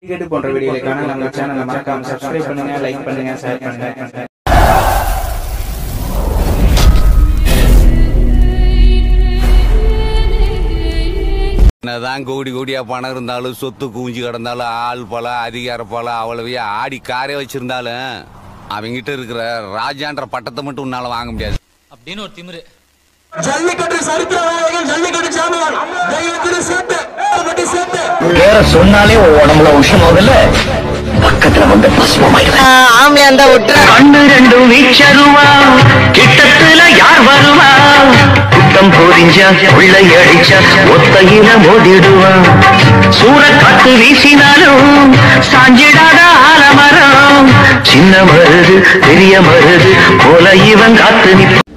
கேட்டு போன்ற வீடியோக்கான நம்ம சேனலை மறக்காம சப்ஸ்கிரைப் பண்ணுங்க லைக் பண்ணுங்க ஷேர் பண்ணுங்க என்னதான் கோடி கோடியா பணம் இருந்தாலும் சொத்து குவிஞ்சு கிடந்தாலும் ஆள் பலம் அதிகார பலம் அவ்வளவையா ஆடி காரே வச்சிருந்தாலும் அவங்கிட்ட இருக்கிற ராஜான்ற பட்டத்தை மட்டும் உன்னால வாங்க முடியாது அப்படின்னு ஒரு திமிரு ஜல்லிக்கட்டு சரித்திர நாயகன் ஜல்லிக்கட்டு சாமியார் தைரியத்தில் சேர்த்து பட்டி சேர்த்து பேர சொன்னாலே உன் உடம்புல உஷம் ஆகுதுல்ல பக்கத்துல வந்து பசுமாயிடுவேன் ஆம்பளையா இருந்தா விட்டுற கண்ணு ரெண்டும் வீச்சருவா கிட்டத்துல யார் வருவா குட்டம் போரிஞ்சா உள்ளை அடிச்சா ஒத்தையில மோதிடுவான் சூற காத்து வீசினாலும் சாஞ்சிடாத ஆலமரம் சின்ன மருது பெரிய மருது போல இவன் காத்து நிற்பான்